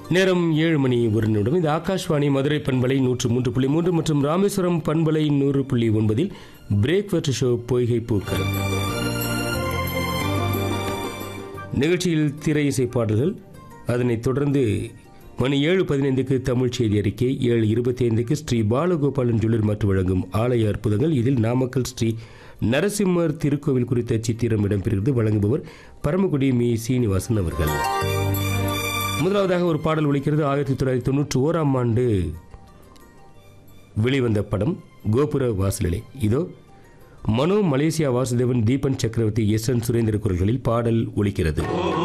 நேரம் ஏழு மணி ஒரு நிமிடம் இது ஆகாஷ்வாணி மதுரை பண்பலை நூற்று மூன்று புள்ளி மூன்று மற்றும் ராமேஸ்வரம் பண்பலை நூறு புள்ளி ஒன்பதில் பிரேக்ஃபாஸ்ட் ஷோ பொய்கை பூக்கள் நிகழ்ச்சியில் திரை இசை பாடல்கள் அதனைத் தொடர்ந்து மணி ஏழு பதினைந்துக்கு தமிழ் செய்தி அறிக்கை ஏழு இருபத்தி ஐந்துக்கு ஸ்ரீ பாலகோபாலன் ஜுவல்லர் மற்றும் வழங்கும் ஆலய அற்புதங்கள் இதில் நாமக்கல் ஸ்ரீ நரசிம்மர் திருக்கோவில் குறித்த சித்திரம் இடம்பெறுகிறது வழங்குபவர் பரமக்குடி மீ சீனிவாசன் அவர்கள் முதலாவதாக ஒரு பாடல் ஒலிக்கிறது ஆயிரத்தி தொள்ளாயிரத்தி தொண்ணூற்றி ஓராம் ஆண்டு வெளிவந்த படம் கோபுர வாசலிலே இதோ மனோ மலேசியா வாசுதேவன் தீபன் சக்கரவர்த்தி எஸ் என் சுரேந்திர குரல்களில் பாடல் ஒலிக்கிறது ஓ